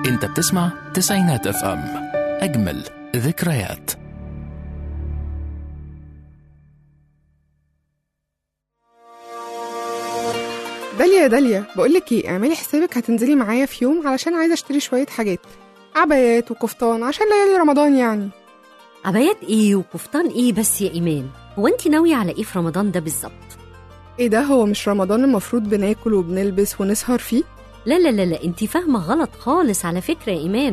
انت بتسمع تسعينات اف ام اجمل ذكريات داليا يا داليا بقولك ايه اعملي حسابك هتنزلي معايا في يوم علشان عايزه اشتري شويه حاجات عبايات وكفتان عشان ليالي رمضان يعني عبايات ايه وكفتان ايه بس يا ايمان هو انت ناويه على ايه في رمضان ده بالظبط ايه ده هو مش رمضان المفروض بناكل وبنلبس ونسهر فيه لا لا لا لا انت فاهمه غلط خالص على فكره يا ايمان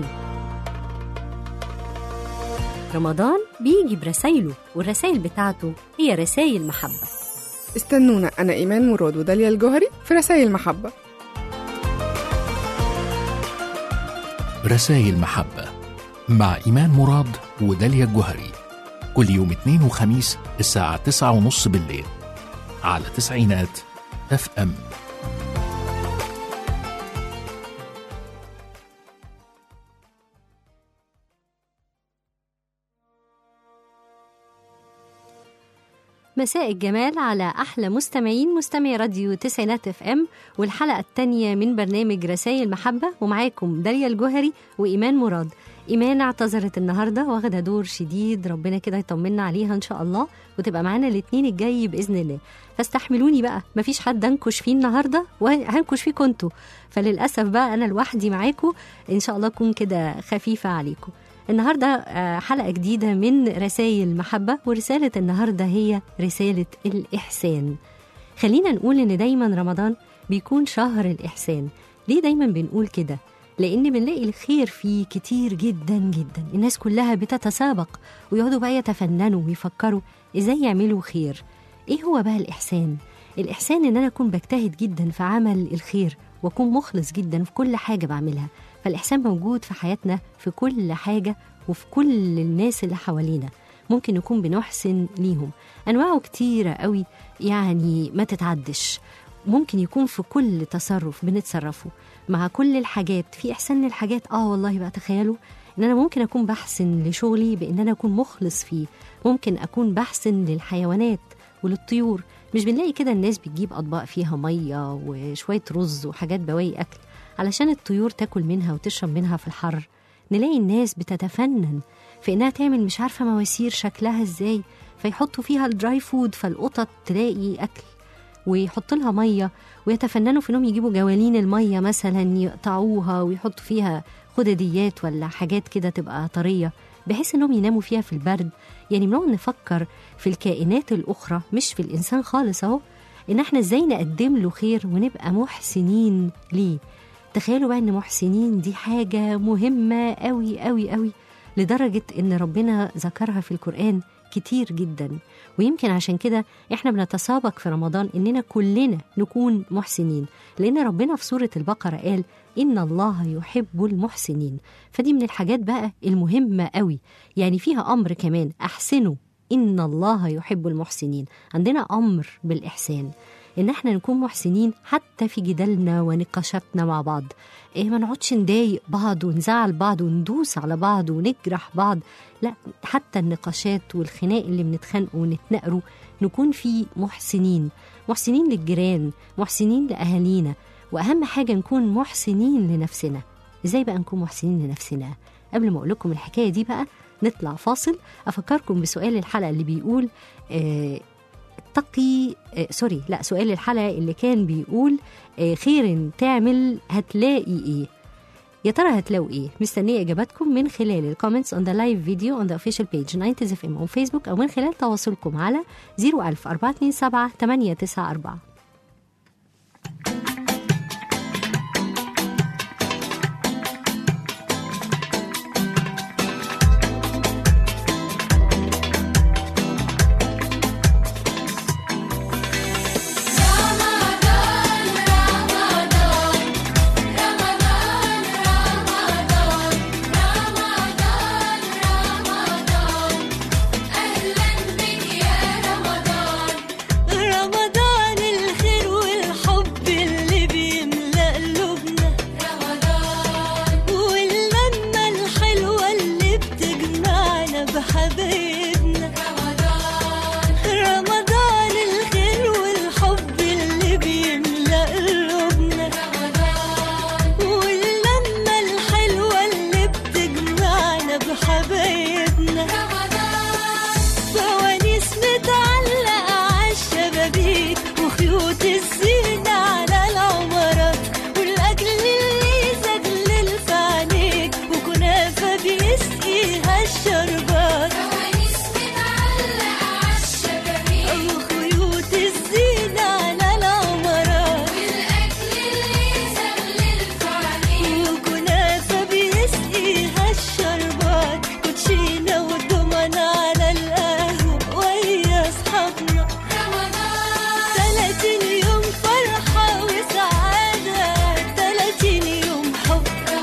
رمضان بيجي برسايله والرسايل بتاعته هي رسايل محبه استنونا انا ايمان مراد وداليا الجوهري في رسائل محبه رسائل محبة مع إيمان مراد وداليا الجوهري كل يوم اثنين وخميس الساعة تسعة ونص بالليل على تسعينات اف ام مساء الجمال على أحلى مستمعين مستمعي راديو تسعينات اف ام والحلقة التانية من برنامج رسائل محبة ومعاكم داليا الجوهري وإيمان مراد إيمان اعتذرت النهاردة واخدة دور شديد ربنا كده يطمنا عليها إن شاء الله وتبقى معانا الاتنين الجاي بإذن الله فاستحملوني بقى مفيش حد أنكش فيه النهاردة وهنكش فيه كنتوا فللأسف بقى أنا لوحدي معاكم إن شاء الله أكون كده خفيفة عليكم النهاردة آه، حلقة جديدة من رسائل محبة ورسالة النهاردة هي رسالة الإحسان خلينا نقول إن دايما رمضان بيكون شهر الإحسان ليه دايما بنقول كده؟ لأن بنلاقي الخير فيه كتير جدا جدا الناس كلها بتتسابق ويقعدوا بقى يتفننوا ويفكروا إزاي يعملوا خير إيه هو بقى الإحسان؟ الإحسان إن أنا أكون بجتهد جدا في عمل الخير وأكون مخلص جدا في كل حاجة بعملها فالإحسان موجود في حياتنا في كل حاجة وفي كل الناس اللي حوالينا ممكن نكون بنحسن ليهم أنواعه كتيرة قوي يعني ما تتعدش ممكن يكون في كل تصرف بنتصرفه مع كل الحاجات في إحسان للحاجات آه والله بقى تخيلوا إن أنا ممكن أكون بحسن لشغلي بإن أنا أكون مخلص فيه ممكن أكون بحسن للحيوانات وللطيور مش بنلاقي كده الناس بتجيب أطباق فيها مية وشوية رز وحاجات بواقي أكل علشان الطيور تاكل منها وتشرب منها في الحر نلاقي الناس بتتفنن في انها تعمل مش عارفه مواسير شكلها ازاي فيحطوا فيها الدراي فود فالقطط تلاقي اكل ويحط لها ميه ويتفننوا في انهم يجيبوا جوالين الميه مثلا يقطعوها ويحطوا فيها خدديات ولا حاجات كده تبقى طريه بحيث انهم يناموا فيها في البرد يعني بنقعد نفكر في الكائنات الاخرى مش في الانسان خالص اهو ان احنا ازاي نقدم له خير ونبقى محسنين ليه تخيلوا بقى ان محسنين دي حاجة مهمة قوي قوي قوي لدرجة ان ربنا ذكرها في القرآن كتير جدا ويمكن عشان كده احنا بنتسابق في رمضان اننا كلنا نكون محسنين لان ربنا في سورة البقرة قال ان الله يحب المحسنين فدي من الحاجات بقى المهمة قوي يعني فيها امر كمان احسنوا ان الله يحب المحسنين عندنا امر بالاحسان ان احنا نكون محسنين حتى في جدالنا ونقاشاتنا مع بعض إيه ما نقعدش نضايق بعض ونزعل بعض وندوس على بعض ونجرح بعض لا حتى النقاشات والخناق اللي بنتخانقوا ونتنقروا نكون فيه محسنين محسنين للجيران محسنين لأهالينا وأهم حاجة نكون محسنين لنفسنا إزاي بقى نكون محسنين لنفسنا قبل ما أقول لكم الحكاية دي بقى نطلع فاصل أفكركم بسؤال الحلقة اللي بيقول آه اتقي آه سوري لا سؤال الحلقة اللي كان بيقول آه خير تعمل هتلاقي ايه يا ترى هتلاقوا ايه مستنيه اجاباتكم من خلال الكومنتس on the live video on the official page 90 اف ام on Facebook او من خلال تواصلكم على 01000 427 894 رمضان خيوط الزينة على العمارات والأكل اللي يزغلل في عينيك وكنافة بيسقيها الشربات وخيوط الزينة على العمارات وكنافة بيسقيها الشربات كوتشينة ودومنا على القهوة ويا أصحابنا تلاتين يوم فرحة وسعادة تلاتين يوم حب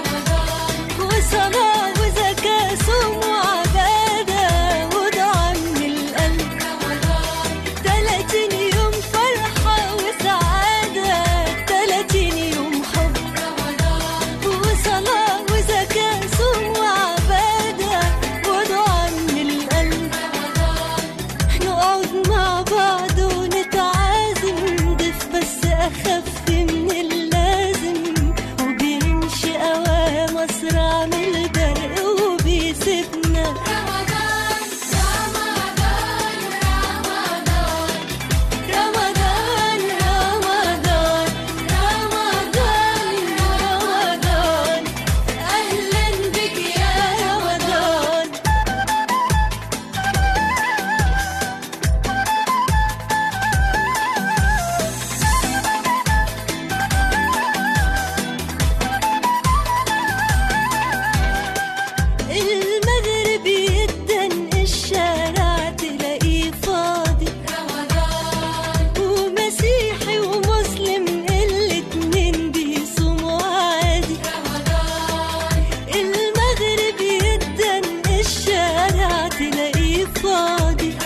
وصلاة وزكاة صوم وعبادة ودعاء من القلب تلاتين يوم فرحة وسعادة تلاتين يوم حب وصلاة وزكاة صوم وعبادة ودعاء من القلب نقعد مع بعض ونتعازم ضيف بس أخف من اللازم وبيمشي أوام أسرع من البرق وبيسيبنا رمضان رمضان رمضان رمضان أهلا بك يا رمضان المغرب يدن الشارع تلاقيه فاضي ومسيحي ومسلم الاتنين بيصوموا عادي المغرب يدن الشارع تلاقيه فاضي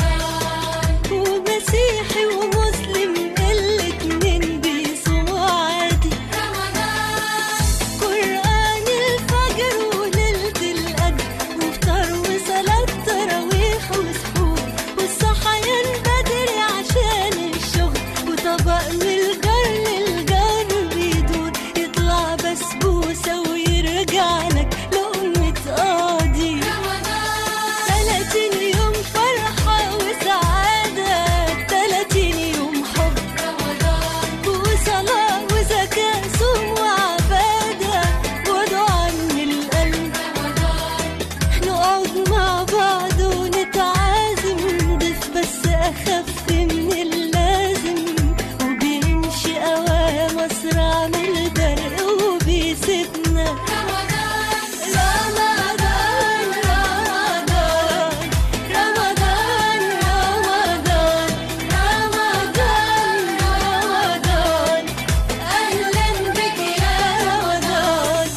ومسيحي ومسلم الاتنين بيصوموا عادي قرآن الفجر وليلة القدر وفطار وصلاة تراويح وسحور والصحيان بدري عشان الشغل وطبق من الجار للجار بيدور يطلع بسبوسة ويرجع لك لقمة قاضي تلاتين يوم فرحة وسعادة تلاتين يوم حب وصلاة وزكاة صوم وعبادة ودعاء من القلب نقعد مع بعض ونتعازم ضيف بس أخف من اللازم وبيمشي أوام أسرع من البرق وبيسيبنا رمضان رمضان رمضان رمضان رمضان رمضان أهلا بك يا رمضان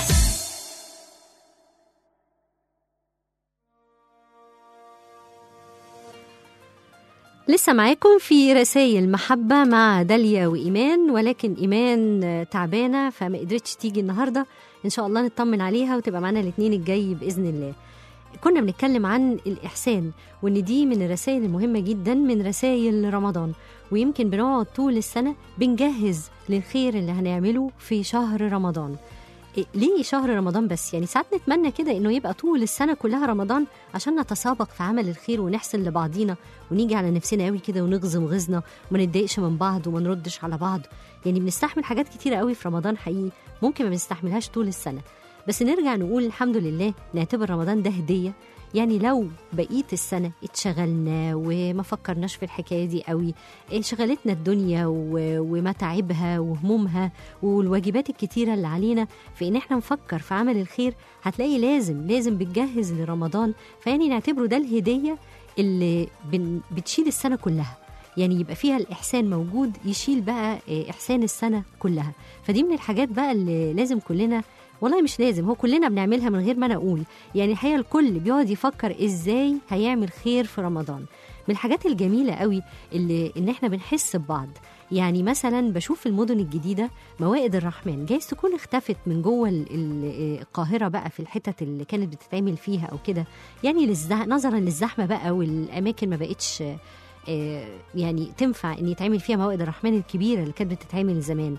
لسه معاكم في رسائل محبة مع داليا وإيمان ولكن إيمان آه، تعبانة فما قدرتش تيجي النهاردة إن شاء الله نطمن عليها وتبقى معانا الاثنين الجاي بإذن الله كنا بنتكلم عن الإحسان وإن دي من الرسائل المهمة جدا من رسائل رمضان ويمكن بنقعد طول السنة بنجهز للخير اللي هنعمله في شهر رمضان إيه، ليه شهر رمضان بس يعني ساعات نتمنى كده انه يبقى طول السنه كلها رمضان عشان نتسابق في عمل الخير ونحسن لبعضينا ونيجي على نفسنا قوي كده ونغزم غزنا وما نتضايقش من بعض وما نردش على بعض يعني بنستحمل حاجات كتيره قوي في رمضان حقيقي ممكن ما بنستحملهاش طول السنه بس نرجع نقول الحمد لله نعتبر رمضان ده هديه يعني لو بقيت السنة اتشغلنا وما فكرناش في الحكاية دي قوي إيه شغلتنا الدنيا و- ومتاعبها وهمومها والواجبات الكتيرة اللي علينا في إن احنا نفكر في عمل الخير هتلاقي لازم لازم بتجهز لرمضان فيعني نعتبره ده الهدية اللي بن بتشيل السنة كلها يعني يبقى فيها الإحسان موجود يشيل بقى إيه، إحسان السنة كلها فدي من الحاجات بقى اللي لازم كلنا والله مش لازم هو كلنا بنعملها من غير ما انا اقول يعني الحقيقه الكل بيقعد يفكر ازاي هيعمل خير في رمضان من الحاجات الجميله قوي اللي ان احنا بنحس ببعض يعني مثلا بشوف في المدن الجديده موائد الرحمن جايز تكون اختفت من جوه ال- ال- القاهره بقى في الحتت اللي كانت بتتعمل فيها او كده يعني للزح... نظرا للزحمه بقى والاماكن ما بقتش آه، يعني تنفع ان يتعمل فيها موائد الرحمن الكبيره اللي كانت بتتعمل زمان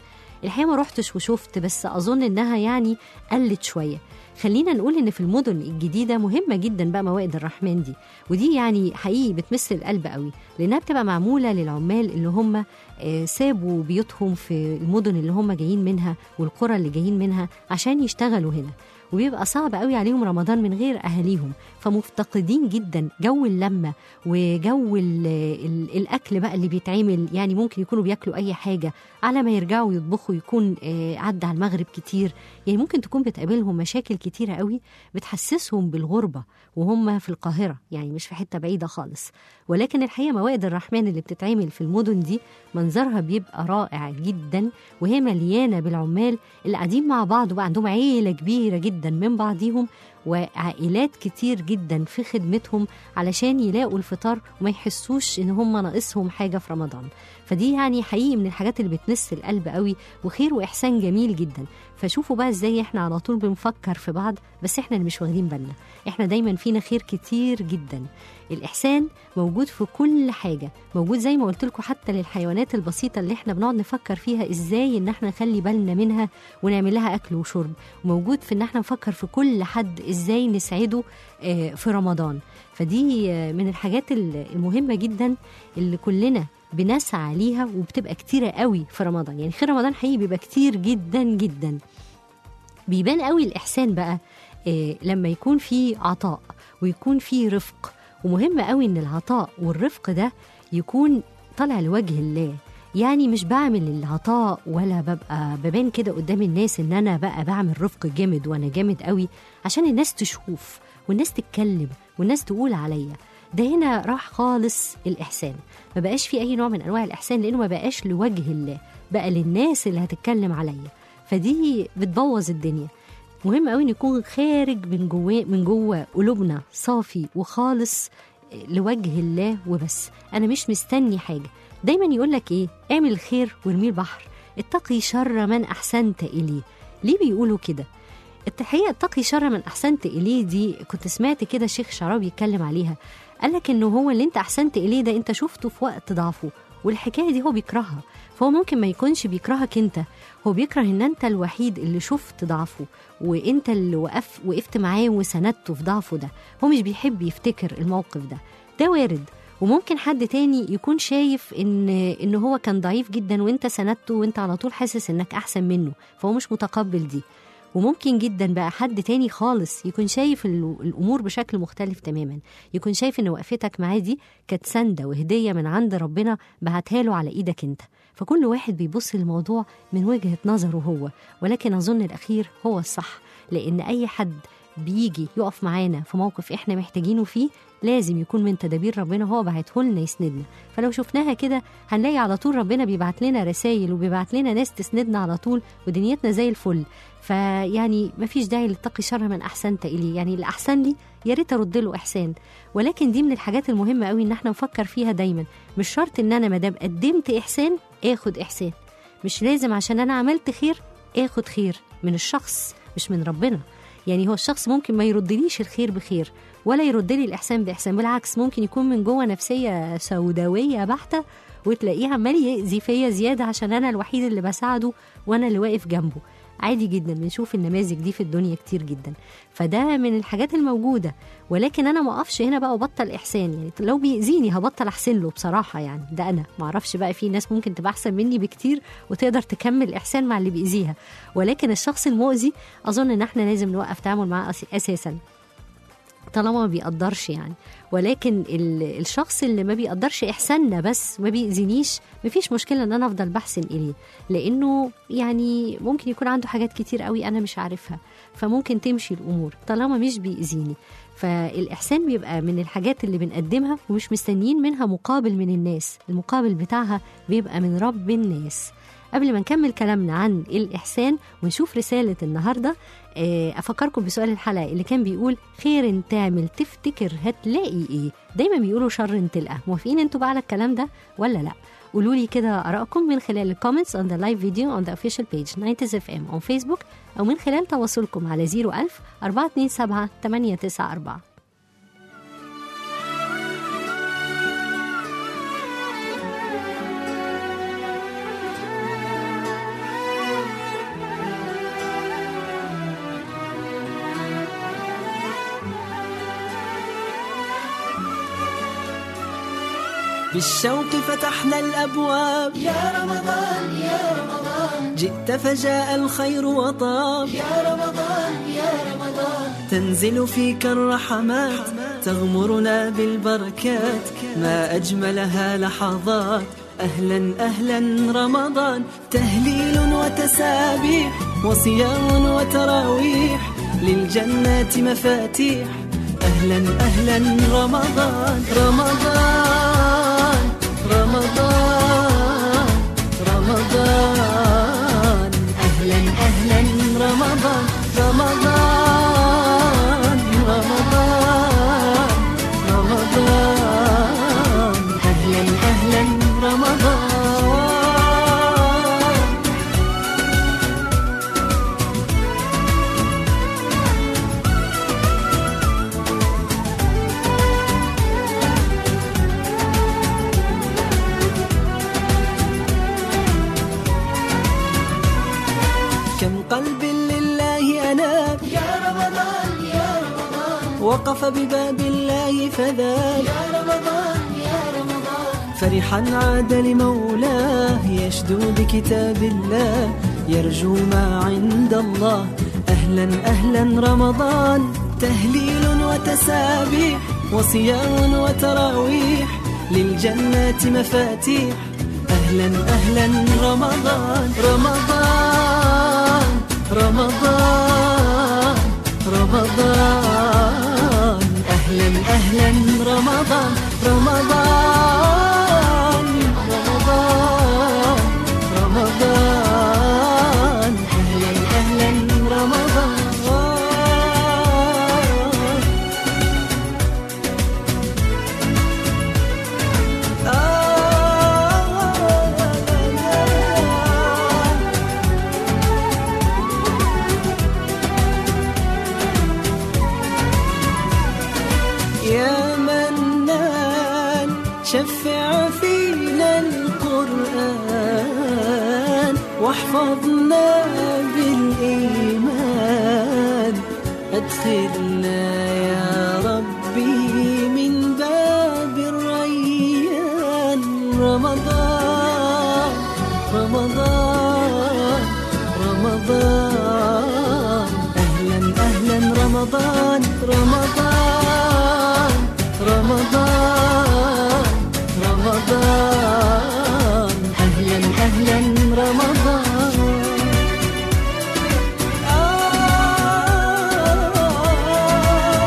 الحقيقه ما رحتش وشفت بس اظن انها يعني قلت شويه خلينا نقول ان في المدن الجديده مهمه جدا بقى موائد الرحمن دي ودي يعني حقيقي بتمس القلب قوي لانها بتبقى معموله للعمال اللي هم آه، سابوا بيوتهم في المدن اللي هم جايين منها والقرى اللي جايين منها عشان يشتغلوا هنا وبيبقى صعب قوي عليهم رمضان من غير اهاليهم فمفتقدين جدا جو اللمه وجو ال ال الاكل بقى اللي بيتعمل يعني ممكن يكونوا بياكلوا اي حاجه على ما يرجعوا يطبخوا يكون آه، عدى على المغرب كتير يعني ممكن تكون بتقابلهم مشاكل كتيره قوي بتحسسهم بالغربه وهم في القاهره يعني مش في حته بعيده خالص ولكن الحقيقه موائد الرحمن اللي بتتعمل في المدن دي منظرها بيبقى رائع جدا وهي مليانه بالعمال اللي قاعدين مع بعض وبقى عندهم عيله كبيره جدا من بعضيهم وعائلات كتير جدا في خدمتهم علشان يلاقوا الفطار وما يحسوش ان هم ناقصهم حاجه في رمضان فدي يعني حقيقي من الحاجات اللي بتمس القلب قوي وخير واحسان جميل جدا فشوفوا بقى ازاي احنا على طول بنفكر في بعض بس احنا اللي مش واخدين بالنا احنا دايما فينا خير كتير جدا الاحسان موجود في كل حاجه موجود زي ما قلت لكم حتى للحيوانات البسيطه اللي احنا بنقعد نفكر فيها ازاي ان احنا نخلي بالنا منها ونعمل لها اكل وشرب وموجود في ان احنا نفكر في كل حد ازاي نسعده آه، في رمضان فدي آه، من الحاجات ال- المهمه جدا اللي كلنا بنسعى ليها وبتبقى كتيره قوي في رمضان يعني خير رمضان حقيقي بيبقى كتير جدا جدا بيبان قوي الإحسان بقى آه، لما يكون في عطاء ويكون في رفق ومهم قوي إن العطاء والرفق ده يكون طالع لوجه الله يعني مش بعمل العطاء ولا ببقى ببان كده قدام الناس ان انا بقى بعمل رفق جامد وانا جامد قوي عشان الناس تشوف والناس تتكلم والناس تقول عليا ده هنا راح خالص الاحسان ما بقاش في اي نوع من انواع الاحسان لانه ما بقاش لوجه الله بقى للناس اللي هتتكلم عليا فدي بتبوظ الدنيا مهم قوي نكون خارج من جوه من جوه قلوبنا صافي وخالص لوجه الله وبس انا مش مستني حاجه دايما يقول لك ايه اعمل الخير وارميه البحر اتقي شر من احسنت اليه ليه بيقولوا كده الحقيقه اتقي شر من احسنت اليه دي كنت سمعت كده شيخ شعراوي يتكلم عليها قال لك انه هو اللي انت احسنت اليه ده انت شفته في وقت ضعفه والحكايه دي هو بيكرهها فهو ممكن ما يكونش بيكرهك انت هو بيكره ان انت الوحيد اللي شفت ضعفه وانت اللي وقف وقفت معاه وسندته في ضعفه ده هو مش بيحب يفتكر الموقف ده ده وارد وممكن حد تاني يكون شايف ان ان هو كان ضعيف جدا وانت سندته وانت على طول حاسس انك احسن منه فهو مش متقبل دي وممكن جدا بقى حد تاني خالص يكون شايف ال- الامور بشكل مختلف تماما يكون شايف ان وقفتك معاه دي كانت سنده وهديه من عند ربنا بعتها له على ايدك انت فكل واحد بيبص للموضوع من وجهه نظره هو ولكن اظن الاخير هو الصح لان اي حد بيجي يقف معانا في موقف احنا محتاجينه فيه لازم يكون من تدابير ربنا هو بعته لنا يسندنا فلو شفناها كده هنلاقي على طول ربنا بيبعت لنا رسائل وبيبعت لنا ناس تسندنا على طول ودنيتنا زي الفل فيعني مفيش داعي للتقي شر من احسنت اليه يعني اللي احسن لي يا ريت ارد له احسان ولكن دي من الحاجات المهمه قوي ان احنا نفكر فيها دايما مش شرط ان انا ما دام قدمت احسان اخد احسان مش لازم عشان انا عملت خير اخد خير من الشخص مش من ربنا يعني هو الشخص ممكن ما يردليش الخير بخير ولا يرد لي الاحسان باحسان بالعكس ممكن يكون من جوه نفسيه سوداويه بحته وتلاقيه عمال يأذي فيا زياده عشان انا الوحيد اللي بساعده وانا اللي واقف جنبه عادي جدا بنشوف النماذج دي في الدنيا كتير جدا فده من الحاجات الموجوده ولكن انا ما اقفش هنا بقى وبطل احسان يعني لو بيأذيني هبطل احسن له بصراحه يعني ده انا ما اعرفش بقى في ناس ممكن تبقى احسن مني بكتير وتقدر تكمل احسان مع اللي بيأذيها ولكن الشخص المؤذي اظن ان احنا لازم نوقف تعامل معاه أس- اساسا طالما ما بيقدرش يعني ولكن ال- الشخص اللي ما بيقدرش احساننا بس ما بيأذينيش مفيش مشكله ان انا افضل بحسن اليه لانه يعني ممكن يكون عنده حاجات كتير قوي انا مش عارفها فممكن تمشي الامور طالما مش بيأذيني فالاحسان بيبقى من الحاجات اللي بنقدمها ومش مستنيين منها مقابل من الناس المقابل بتاعها بيبقى من رب الناس قبل ما نكمل كلامنا عن الإحسان ونشوف رسالة النهاردة آه، أفكركم بسؤال الحلقة اللي كان بيقول خير تعمل تفتكر هتلاقي إيه دايما بيقولوا شر تلقى موافقين انتوا بقى على الكلام ده ولا لا قولوا لي كده آرائكم من خلال الكومنتس on the live video on the official page 90 FM on Facebook أو من خلال تواصلكم على 01000 427 894 Thank بالشوق فتحنا الأبواب يا رمضان يا رمضان جئت فجاء الخير وطاب يا رمضان يا رمضان تنزل فيك الرحمات تغمرنا بالبركات ما أجملها لحظات أهلا أهلا رمضان تهليل وتسابيح وصيام وتراويح للجنات مفاتيح أهلا أهلا رمضان رمضان رمضان رمضان أهلا أهلا رمضان رمضان رمضان رمضان أهلا أهلا رمضان كم قلب لله أناب يا رمضان يا رمضان وقف بباب الله فذاب يا رمضان يا رمضان فرحا عاد لمولاه يشدو بكتاب الله يرجو ما عند الله أهلا أهلا رمضان تهليل وتسابيح وصيام وتراويح للجنات مفاتيح أهلا أهلا رمضان رمضان رمضان رمضان أهلا أهلا رمضان رمضان رمضان رمضان أهلا أهلا رمضان يا منان شفع فينا القرآن واحفظنا بالإيمان أدخلنا يا ربي من باب الريان رمضان رمضان رمضان أهلا أهلا رمضان رمضان رمضان رمضان أهلا أهلا رمضان آه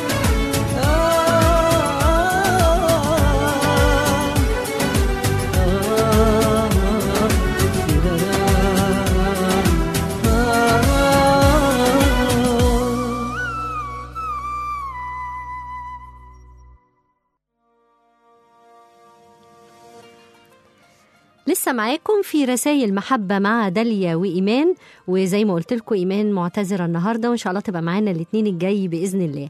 لسه معاكم في رسائل محبة مع داليا وإيمان وزي ما قلت لكم إيمان معتذرة النهاردة وإن شاء الله تبقى معانا الاثنين الجاي بإذن الله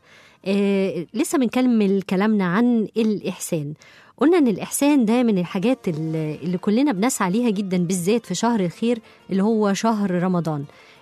آه لسه بنكمل كلامنا عن الإحسان قلنا إن الإحسان ده من الحاجات اللي اللي كلنا بنسعى ليها جدا بالذات في شهر الخير اللي هو شهر رمضان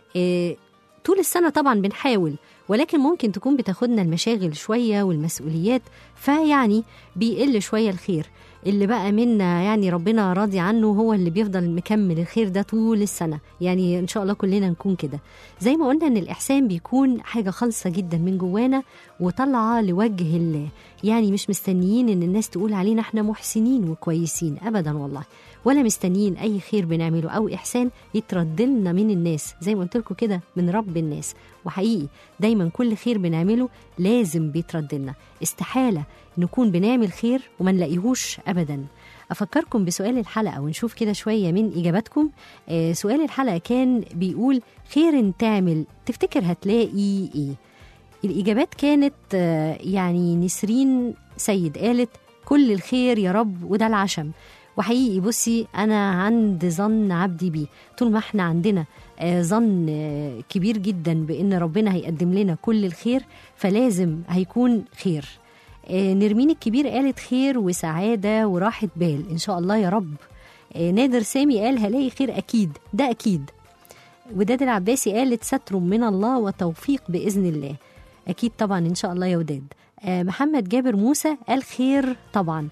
آه طول السنة طبعا بنحاول ولكن ممكن تكون بتاخدنا المشاغل شوية والمسؤوليات فيعني بيقل شوية الخير اللي بقى منا يعني ربنا راضي عنه هو اللي بيفضل مكمل الخير ده طول السنة يعني إن شاء الله كلنا نكون كده زي ما قلنا إن الإحسان بيكون حاجة خالصة جدا من جوانا وطالعة لوجه الله يعني مش مستنيين إن الناس تقول علينا إحنا محسنين وكويسين أبدا والله ولا مستنيين أي خير بنعمله أو إحسان يترد لنا من الناس زي ما قلت لكم كده من رب الناس وحقيقي دايما كل خير بنعمله لازم بيترد لنا استحالة نكون بنعمل خير وما نلاقيهوش أبدا أفكركم بسؤال الحلقة ونشوف كده شوية من إجاباتكم آه سؤال الحلقة كان بيقول خير تعمل تفتكر هتلاقي إيه الإجابات كانت آه، يعني نسرين سيد قالت كل الخير يا رب وده العشم وحقيقي بصي أنا عند ظن عبدي بيه طول ما احنا عندنا آه، ظن آه، كبير جدا بأن ربنا هيقدم لنا كل الخير فلازم هيكون خير آه، نرمين الكبير قالت خير وسعادة وراحة بال إن شاء الله يا رب آه، نادر سامي قال هلاقي خير أكيد ده أكيد وداد العباسي قالت ستر من الله وتوفيق بإذن الله أكيد طبعا إن شاء الله يا وداد آه، محمد جابر موسى قال خير طبعا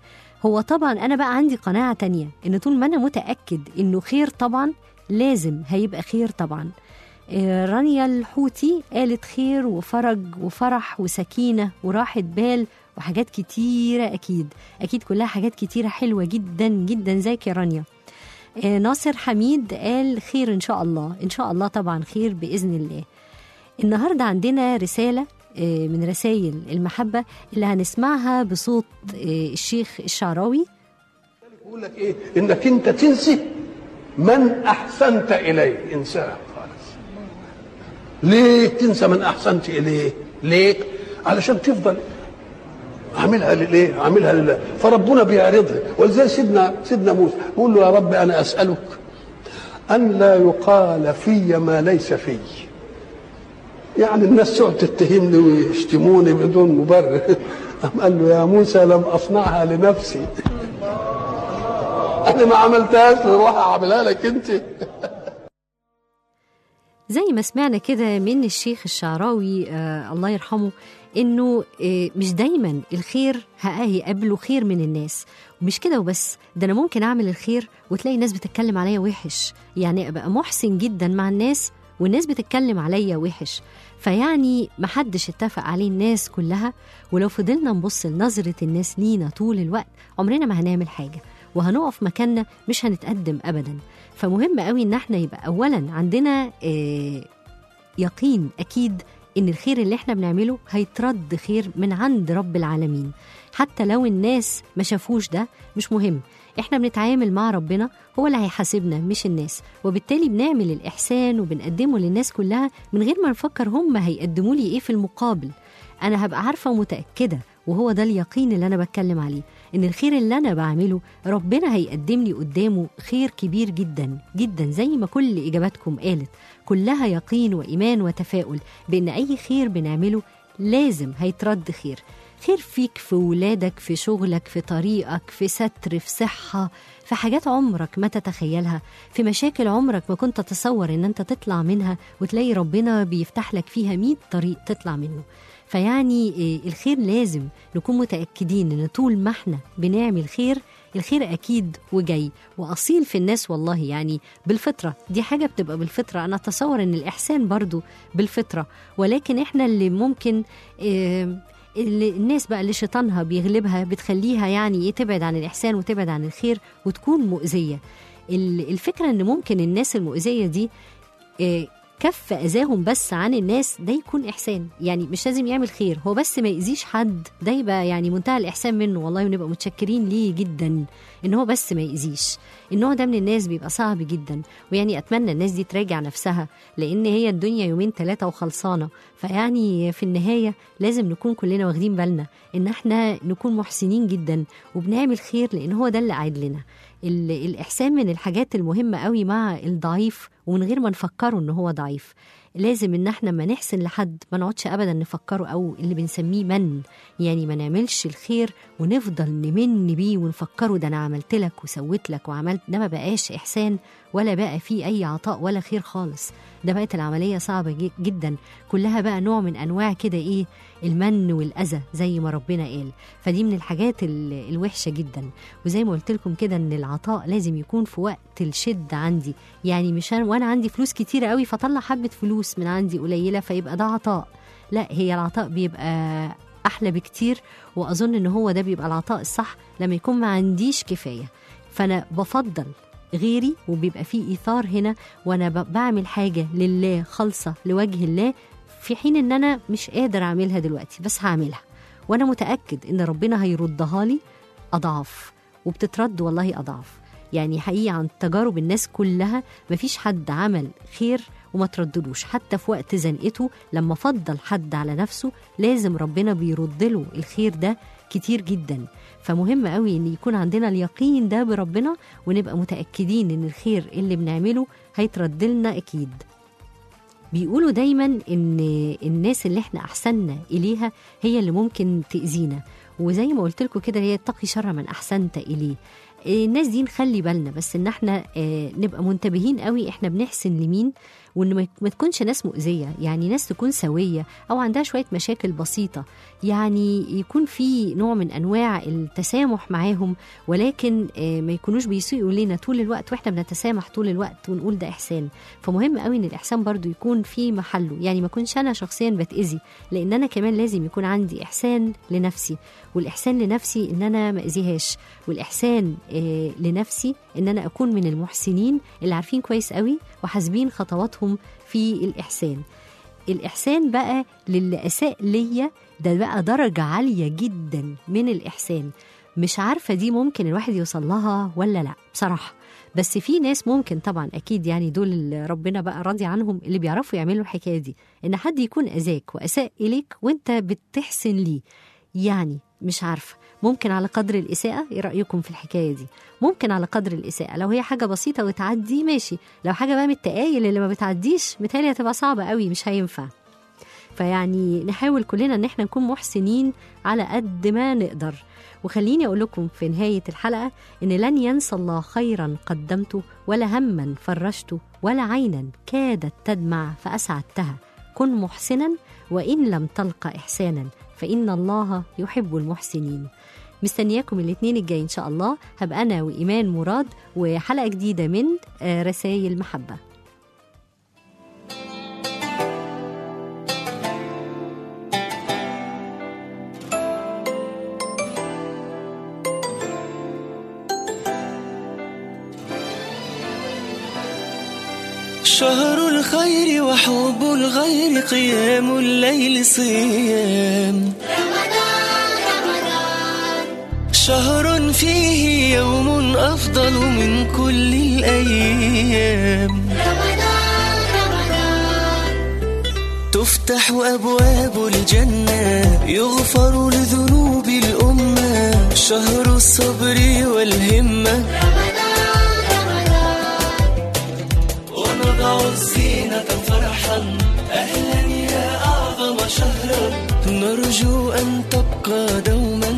هو طبعا انا بقى عندي قناعه تانية ان طول ما انا متاكد انه خير طبعا لازم هيبقى خير طبعا آه، رانيا الحوتي قالت خير وفرج وفرح وسكينه وراحه بال وحاجات كتيره اكيد اكيد كلها حاجات كتيره حلوه جدا جدا زيك يا رانيا آه، ناصر حميد قال خير ان شاء الله ان شاء الله طبعا خير باذن الله النهارده عندنا رساله آه، من رسائل المحبه اللي هنسمعها بصوت آه، الشيخ الشعراوي يقول لك ايه انك انت تنسي من احسنت اليه انسان خالص ليه تنسى من احسنت اليه ليه علشان تفضل عاملها ليه عاملها لله فربنا بيعرضها ولذلك سيدنا سيدنا موسى بيقول له يا رب انا اسالك ان لا يقال في ما ليس في يعني الناس تقعد تتهمني ويشتموني بدون مبرر قام قال له يا موسى لم اصنعها لنفسي انا ما عملتهاش لروح اعملها لك انت زي ما سمعنا كده من الشيخ الشعراوي آه الله يرحمه انه آه مش دايما الخير هيقابله خير من الناس ومش كده وبس ده انا ممكن اعمل الخير وتلاقي الناس بتتكلم عليا وحش يعني ابقى محسن جدا مع الناس والناس بتتكلم عليا وحش فيعني محدش اتفق عليه الناس كلها ولو فضلنا نبص لنظرة الناس لينا طول الوقت عمرنا ما هنعمل حاجة وهنقف مكاننا مش هنتقدم أبدا فمهم قوي ان احنا يبقى اولا عندنا آه يقين اكيد ان الخير اللي احنا بنعمله هيترد خير من عند رب العالمين حتى لو الناس ما شافوش ده مش مهم احنا بنتعامل مع ربنا هو اللي هيحاسبنا مش الناس وبالتالي بنعمل الاحسان وبنقدمه للناس كلها من غير ما نفكر هم هيقدموا لي ايه في المقابل انا هبقى عارفه ومتاكده وهو ده اليقين اللي انا بتكلم عليه ان الخير اللي انا بعمله ربنا هيقدم لي قدامه خير كبير جدا جدا زي ما كل اجاباتكم قالت كلها يقين وايمان وتفاؤل بان اي خير بنعمله لازم هيترد خير خير فيك في ولادك في شغلك في طريقك في ستر في صحة في حاجات عمرك ما تتخيلها في مشاكل عمرك ما كنت تتصور ان انت تطلع منها وتلاقي ربنا بيفتح لك فيها 100 طريق تطلع منه فيعني إيه، الخير لازم نكون متأكدين ان طول ما احنا بنعمل خير الخير اكيد وجاي واصيل في الناس والله يعني بالفطره دي حاجه بتبقى بالفطره انا اتصور ان الاحسان برضو بالفطره ولكن احنا اللي ممكن آه، اللي الناس بقى اللي شيطانها بيغلبها بتخليها يعني ايه تبعد عن الاحسان وتبعد عن الخير وتكون مؤذيه ال- الفكره ان ممكن الناس المؤذيه دي آه، كف اذاهم بس عن الناس ده يكون احسان يعني مش لازم يعمل خير هو بس ما يأذيش حد ده يبقى يعني منتهى الاحسان منه والله ونبقى متشكرين ليه جدا ان هو بس ما يأذيش النوع ده من الناس بيبقى صعب جدا ويعني اتمنى الناس دي تراجع نفسها لان هي الدنيا يومين ثلاثه وخلصانه فيعني في النهايه لازم نكون كلنا واخدين بالنا ان احنا نكون محسنين جدا وبنعمل خير لان هو ده اللي قاعد لنا ال- الإحسان من الحاجات المهمة قوي مع الضعيف ومن غير ما نفكره إن هو ضعيف لازم إن احنا ما نحسن لحد ما نقعدش أبدا نفكره أو اللي بنسميه من يعني ما نعملش الخير ونفضل نمن بيه ونفكره ده أنا عملت لك وسويت لك وعملت ده ما بقاش إحسان ولا بقى فيه أي عطاء ولا خير خالص ده بقت العملية صعبة جي- جدا كلها بقى نوع من أنواع كده إيه المن والأذى زي ما ربنا قال فدي من الحاجات ال- الوحشة جدا وزي ما قلت لكم كده ان العطاء لازم يكون في وقت الشده عندي يعني مش أنا وانا عندي فلوس كتيره قوي فاطلع حبه فلوس من عندي قليله فيبقى ده عطاء لا هي العطاء بيبقى احلى بكتير واظن ان هو ده بيبقى العطاء الصح لما يكون ما عنديش كفايه فانا بفضل غيري وبيبقى فيه ايثار هنا وانا ب- بعمل حاجه لله خالصه لوجه الله في حين ان انا مش قادر اعملها دلوقتي بس هعملها وانا متاكد ان ربنا هيردها لي اضعاف وبتترد والله اضعاف يعني حقيقي عن تجارب الناس كلها مفيش حد عمل خير وما تردلوش حتى في وقت زنقته لما فضل حد على نفسه لازم ربنا بيرد له الخير ده كتير جدا فمهم قوي ان يكون عندنا اليقين ده بربنا ونبقى متاكدين ان الخير اللي بنعمله هيترد لنا اكيد بيقولوا دايما ان الناس اللي احنا احسننا اليها هي اللي ممكن تاذينا وزي ما قلت لكم كده هي اتقي شر من احسنت اليه الناس دي نخلي بالنا بس ان احنا آه، نبقى منتبهين قوي احنا بنحسن لمين وان ما- ما تكونش ناس مؤذيه يعني ناس تكون سويه او عندها شويه مشاكل بسيطه يعني يكون في نوع من انواع التسامح معاهم ولكن آه، ما يكونوش بيسيئوا لنا طول الوقت واحنا بنتسامح طول الوقت ونقول ده احسان فمهم قوي ان الاحسان برضو يكون في محله يعني ما اكونش انا شخصيا بتاذي لان انا كمان لازم يكون عندي احسان لنفسي والاحسان لنفسي ان انا ما اذيهاش والاحسان آه، لنفسي ان انا اكون من المحسنين اللي عارفين كويس قوي وحاسبين خطواتهم في الاحسان الإحسان بقى للي أساء ليا ده بقى درجة عالية جدا من الإحسان مش عارفة دي ممكن الواحد يوصل لها ولا لا بصراحة بس في ناس ممكن طبعا أكيد يعني دول اللي ربنا بقى راضي عنهم اللي بيعرفوا يعملوا الحكاية دي إن حد يكون أذاك وأساء إليك وأنت بتحسن ليه يعني مش عارفة ممكن على قدر الإساءة إيه رأيكم في الحكاية دي ممكن على قدر الإساءة لو هي حاجة بسيطة وتعدي ماشي لو حاجة بقى من التقايل اللي ما بتعديش متهيألي هتبقى صعبة قوي مش هينفع فيعني نحاول كلنا ان احنا نكون محسنين على قد ما نقدر وخليني اقول لكم في نهايه الحلقه ان لن ينسى الله خيرا قدمته ولا هما فرجته ولا عينا كادت تدمع فاسعدتها كن محسنا وان لم تلقى احسانا فان الله يحب المحسنين مستنياكم الاثنين الجاي ان شاء الله هبقى انا وايمان مراد وحلقه جديده من آه، رسائل محبه شهر الخير وحب الغير قيام الليل صيام شهر فيه يوم أفضل من كل الأيام تفتح أبواب الجنة يغفر لذنوب الأمة شهر الصبر والهمة ونضع الزينة فرحا أهلا يا أعظم شهرا نرجو أن تبقى دوما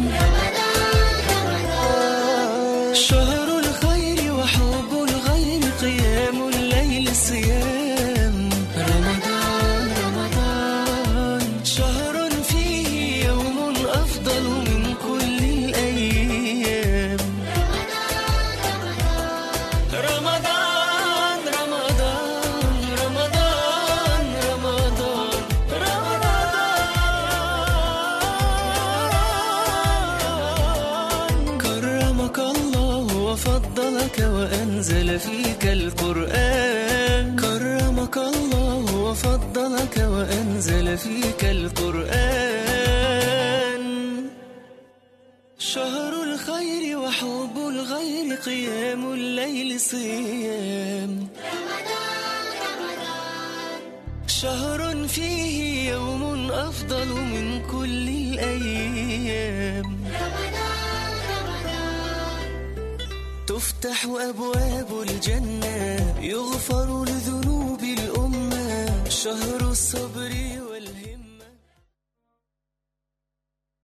شهر الخير وحب الغير قيام الليل صيام رمضان رمضان شهر فيه يوم أفضل من كل الأيام رمضان رمضان رمضان رمضان رمضان كرمك الله وفضلك وأنزل فيك القرآن كرمك الله وفضلك وأنزل فيك القرآن شهر الخير وحب الغير قيام الليل صيام شهر فيه يوم أفضل من كل الأيام تفتح أبواب الجنة يغفر لذنوب الأمة شهر الصبر